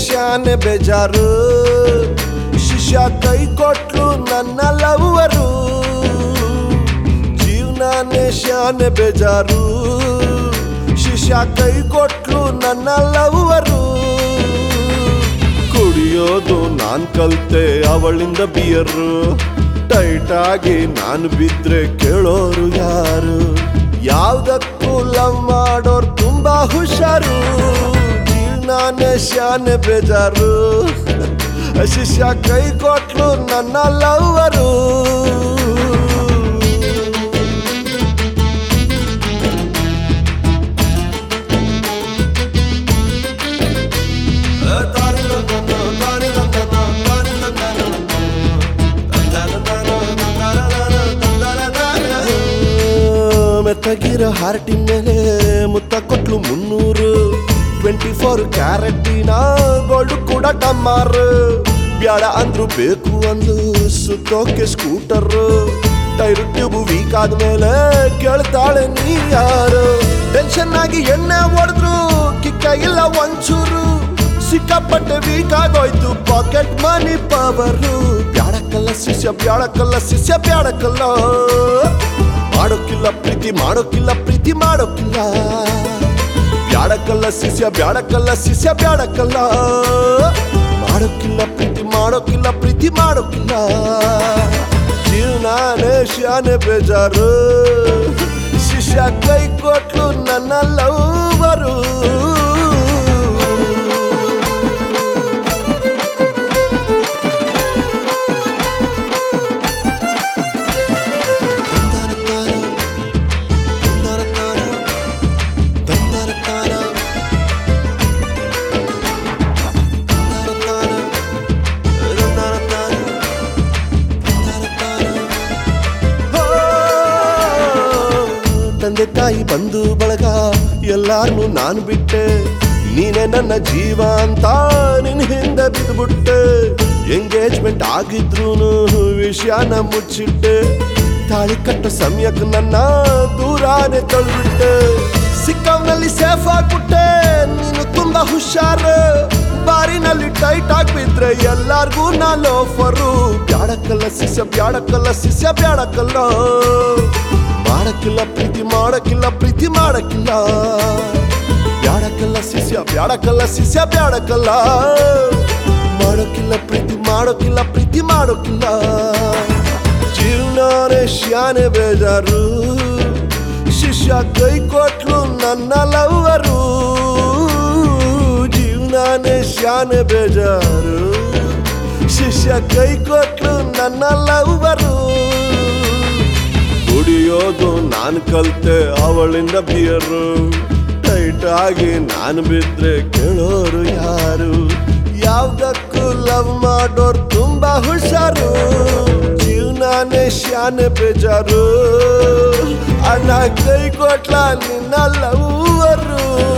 ಶಾನೆ ಬೇಜಾರು ಶಿಷ್ಯ ಕೈ ಕೊಟ್ಲು ನನ್ನ ಲವ್ವರು ಜೀವನಾನೇ ಶಾನೆ ಬೇಜಾರು ಶಿಷ್ಯ ಕೈ ಕೊಟ್ಲು ನನ್ನ ಲವ್ವರು ಕುಡಿಯೋದು ನಾನ್ ಕಲ್ತೆ ಅವಳಿಂದ ಬಿಯರು ಟೈಟ್ ಆಗಿ ನಾನು ಬಿದ್ರೆ ಕೇಳೋರು ಯಾರು ಯಾವ್ದಕ್ಕೂ ಲವ್ ಮಾಡೋರ್ ತುಂಬಾ ಹುಷಾರು ಜೀವನಾನೇ ಶಾನೆ ಬೇಜಾರು ಶಿಷ್ಯ ಕೈ ಕೊಟ್ಲು ನನ್ನ ಲವ್ವರು ಮೆತ್ತಗಿರೋ ಹಾರ್ಟಿನ ಮೇಲೆ ಮುತ್ತ ಕೊಟ್ಲು ಮುನ್ನೂರು ಟ್ವೆಂಟಿ ಫೋರ್ ಕ್ಯಾರೆಟಿನ ಗೋಲ್ಡ್ ಕೂಡ ಟಮ್ಮಾರ್ ಬ್ಯಾಡ ಅಂದ್ರು ಬೇಕು ಅಂದು ಸುತ್ತೋಕೆ ಸ್ಕೂಟರ್ ಟೈರ್ ಟ್ಯೂಬ್ ವೀಕ್ ಆದ್ಮೇಲೆ ಕೇಳ್ತಾಳೆ ನೀ ಯಾರು ಟೆನ್ಷನ್ ಆಗಿ ಎಣ್ಣೆ ಹೊಡೆದ್ರು ಕಿಕ್ಕ ಇಲ್ಲ ಒಂಚೂರು ಸಿಕ್ಕಾಪಟ್ಟೆ ವೀಕ್ ಆಗೋಯ್ತು ಪಾಕೆಟ್ ಮನಿ ಪವರು ಬ್ಯಾಡಕ್ಕಲ್ಲ ಶಿಷ್ಯ ಬ್ಯಾಡಕ್ಕಲ್ಲ ಶಿಷ್ಯ ಬ್ಯಾಡಕ್ಕಲ್ಲ ಮಾಡೋಕ್ಕಿಲ್ಲ ಪ್ರೀತಿ ಮಾಡೋಕ್ಕಿಲ್ಲ ಪ್ರೀತಿ ಮಾಡೋಕ್ಕಿಲ್ಲ ಬ್ಯಾಡಕ್ಕಲ್ಲ ಶಿಷ್ಯ ಬ್ಯಾಡಕ್ಕಲ್ಲ ಶಿಷ್ಯ ಬ್ಯಾಡಕ್ಕಲ್ಲ ಮಾಡೋಕ್ಕಿಲ್ಲ ಪ್ರೀತಿ ಮಾಡೋಕ್ಕಿಲ್ಲ ಪ್ರೀತಿ ಮಾಡೋಕ್ಕಿಲ್ಲ ಜೀವನಾನೇ ಶಾನೆ ಬೇಜಾರು ಶಿಷ್ಯ ಕೈ ಕೊಟ್ಲು ನನ್ನ ಲವ್ವರು ತಂದೆ ತಾಯಿ ಬಂಧು ಬಳಗ ಎಲ್ಲಾರ್ನು ನಾನು ಬಿಟ್ಟೆ ನೀನೆ ನನ್ನ ಜೀವ ಅಂತ ನಿನ್ ಹಿಂದೆ ಬಿದ್ದುಬಿಟ್ಟೆ ಎಂಗೇಜ್ಮೆಂಟ್ ಆಗಿದ್ರೂನು ವಿಷಯನ ಮುಚ್ಚಿಟ್ಟೆ ತಾಳಿ ಕಟ್ಟ ಸಮಯಕ್ಕೆ ನನ್ನ ದೂರಾನೆ ತಳ್ಳಿಬಿಟ್ಟೆ ಸಿಕ್ಕವ್ನಲ್ಲಿ ಸೇಫ್ ಆಗ್ಬಿಟ್ಟೆ ನೀನು ತುಂಬಾ ಹುಷಾರು ಬಾರಿನಲ್ಲಿ ಟೈಟ್ ಆಗ್ಬಿದ್ರೆ ಎಲ್ಲಾರ್ಗೂ ನಾನು ಆಫರು ಬ್ಯಾಡಕ್ಕಲ್ಲ ಶಿಷ್ಯ ಬ್ಯಾಡಕ್ಕಲ್ಲ ಶಿಷ್ಯ ಬ್ಯಾಡಕ್ಕಲ್ಲ ಮಾಡಕ್ಕಿಲ್ಲ ಪ್ರೀತಿ ಮಾಡಕ್ಕಿಲ್ಲ ಪ್ರೀತಿ ಮಾಡಕ್ಕಿಲ್ಲ ಬ್ಯಾಡಕ್ಕಲ್ಲ ಶಿಷ್ಯ ಬ್ಯಾಡಕ್ಕಲ್ಲ ಶಿಷ್ಯ ಬ್ಯಾಡಕ್ಕಲ್ಲ ಮಾಡೋಕ್ಕಿಲ್ಲ ಪ್ರೀತಿ ಮಾಡೋಕ್ಕಿಲ್ಲ ಪ್ರೀತಿ ಮಾಡೋಕ್ಕಿಲ್ಲ ಜೀವನಾನೇ ಶಾನೆ ಬೇಜಾರು ಶಿಷ್ಯ ಕೈ ಕೊಟ್ಲು ನನ್ನ ಲವ್ವರು ಜೀವನಾನೇ ಶಾನೆ ಬೇಜಾರು ಶಿಷ್ಯ ಕೈ ಕೊಟ್ಲು ನನ್ನ ಲವ್ವರು ಕುಡಿಯೋದು ನಾನು ಕಲ್ತೆ ಅವಳಿಂದ ಬಿಯರು ಟೈಟ್ ಆಗಿ ನಾನು ಬಿದ್ರೆ ಕೇಳೋರು ಯಾರು ಯಾವ್ದಕ್ಕೂ ಲವ್ ಮಾಡೋರು ತುಂಬಾ ಹುಷಾರು ಜೀವನಾನೇ ಶಾನೆ ಬೇಜಾರು ಅಣ್ಣ ಕೈ ಕೊಟ್ಲ ನಿನ್ನ ಲವ್ವರು